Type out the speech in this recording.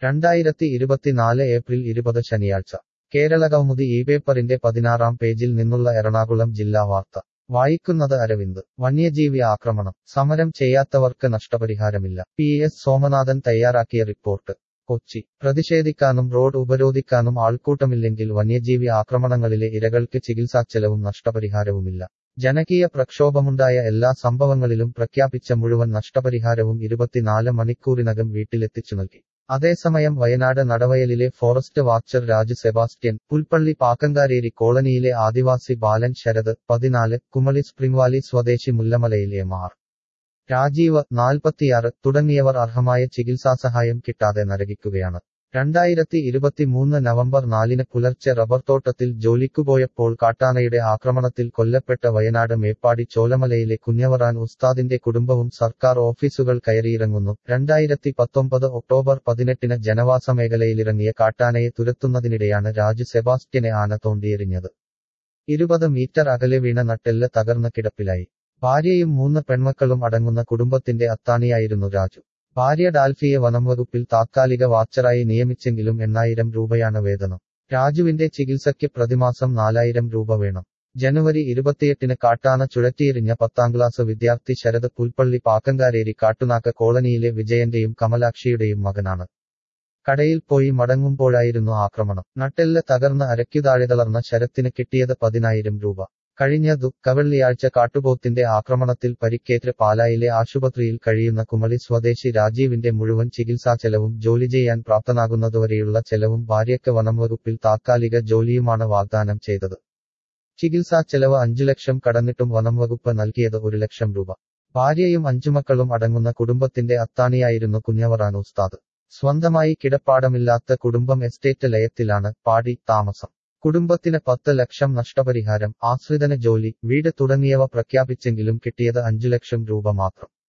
രണ്ടായിരത്തി ഇരുപത്തിനാല് ഏപ്രിൽ ഇരുപത് ശനിയാഴ്ച കേരളകൗമുദി ഈ പേപ്പറിന്റെ പതിനാറാം പേജിൽ നിന്നുള്ള എറണാകുളം ജില്ലാ വാർത്ത വായിക്കുന്നത് അരവിന്ദ് വന്യജീവി ആക്രമണം സമരം ചെയ്യാത്തവർക്ക് നഷ്ടപരിഹാരമില്ല പി എസ് സോമനാഥൻ തയ്യാറാക്കിയ റിപ്പോർട്ട് കൊച്ചി പ്രതിഷേധിക്കാനും റോഡ് ഉപരോധിക്കാനും ആൾക്കൂട്ടമില്ലെങ്കിൽ വന്യജീവി ആക്രമണങ്ങളിലെ ഇരകൾക്ക് ചികിത്സാച്ചെലവും നഷ്ടപരിഹാരവുമില്ല ജനകീയ പ്രക്ഷോഭമുണ്ടായ എല്ലാ സംഭവങ്ങളിലും പ്രഖ്യാപിച്ച മുഴുവൻ നഷ്ടപരിഹാരവും ഇരുപത്തിനാല് മണിക്കൂറിനകം വീട്ടിലെത്തിച്ചു നൽകി അതേസമയം വയനാട് നടവയലിലെ ഫോറസ്റ്റ് വാച്ചർ രാജ് സെബാസ്റ്റ്യൻ പുൽപ്പള്ളി പാക്കങ്കാരേരി കോളനിയിലെ ആദിവാസി ബാലൻ ശരത് പതിനാല് കുമളി സ്പ്രിംഗ്വാലി സ്വദേശി മുല്ലമലയിൽ എം ആർ രാജീവ് നാൽപ്പത്തിയാറ് തുടങ്ങിയവർ അർഹമായ ചികിത്സാസഹായം കിട്ടാതെ നരകിക്കുകയാണ് രണ്ടായിരത്തി ഇരുപത്തിമൂന്ന് നവംബർ നാലിന് പുലർച്ചെ റബ്ബർ തോട്ടത്തിൽ ജോലിക്കുപോയപ്പോൾ കാട്ടാനയുടെ ആക്രമണത്തിൽ കൊല്ലപ്പെട്ട വയനാട് മേപ്പാടി ചോലമലയിലെ കുഞ്ഞവറാൻ ഉസ്താദിന്റെ കുടുംബവും സർക്കാർ ഓഫീസുകൾ കയറിയിറങ്ങുന്നു രണ്ടായിരത്തി പത്തൊമ്പത് ഒക്ടോബർ പതിനെട്ടിന് ജനവാസ മേഖലയിലിറങ്ങിയ കാട്ടാനയെ തുരത്തുന്നതിനിടെയാണ് രാജു സെബാസ്റ്റ്യനെ ആന തോണ്ടിയെറിഞ്ഞത് ഇരുപത് മീറ്റർ അകലെ വീണ നട്ടെല്ല് തകർന്ന കിടപ്പിലായി ഭാര്യയും മൂന്ന് പെൺമക്കളും അടങ്ങുന്ന കുടുംബത്തിന്റെ അത്താണിയായിരുന്നു രാജു ഭാര്യ ഡാൽഫിയെ വനംവകുപ്പിൽ താത്കാലിക വാച്ചറായി നിയമിച്ചെങ്കിലും എണ്ണായിരം രൂപയാണ് വേതനം രാജുവിന്റെ ചികിത്സയ്ക്ക് പ്രതിമാസം നാലായിരം രൂപ വേണം ജനുവരി ഇരുപത്തിയെട്ടിന് കാട്ടാന ചുഴറ്റിയെറിഞ്ഞ പത്താം ക്ലാസ് വിദ്യാർത്ഥി ശരത് പുൽപ്പള്ളി പാക്കങ്കാരേരി കാട്ടുനാക്ക കോളനിയിലെ വിജയന്റെയും കമലാക്ഷിയുടെയും മകനാണ് കടയിൽ പോയി മടങ്ങുമ്പോഴായിരുന്നു ആക്രമണം നട്ടെല്ല് തകർന്ന് അരയ്ക്കുതാഴെ തളർന്ന ശരത്തിന് കിട്ടിയത് പതിനായിരം രൂപ കഴിഞ്ഞ ദുഃഖവെള്ളിയാഴ്ച കാട്ടുപോത്തിന്റെ ആക്രമണത്തിൽ പരിക്കേറ്റ് പാലായിലെ ആശുപത്രിയിൽ കഴിയുന്ന കുമളി സ്വദേശി രാജീവിന്റെ മുഴുവൻ ചികിത്സാ ചെലവും ജോലി ചെയ്യാൻ പ്രാപ്തനാകുന്നതുവരെയുള്ള ചെലവും ഭാര്യയ്ക്ക് വനംവകുപ്പിൽ താത്കാലിക ജോലിയുമാണ് വാഗ്ദാനം ചെയ്തത് ചികിത്സാ ചെലവ് അഞ്ചു ലക്ഷം കടന്നിട്ടും വനംവകുപ്പ് നൽകിയത് ഒരു ലക്ഷം രൂപ ഭാര്യയും അഞ്ചുമക്കളും അടങ്ങുന്ന കുടുംബത്തിന്റെ അത്താണിയായിരുന്നു കുഞ്ഞവറാൻ ഉസ്താദ് സ്വന്തമായി കിടപ്പാടമില്ലാത്ത കുടുംബം എസ്റ്റേറ്റ് ലയത്തിലാണ് പാടി താമസം കുടുംബത്തിന് പത്ത് ലക്ഷം നഷ്ടപരിഹാരം ആശ്രിതന ജോലി വീട് തുടങ്ങിയവ പ്രഖ്യാപിച്ചെങ്കിലും കിട്ടിയത് അഞ്ചു ലക്ഷം രൂപ മാത്രം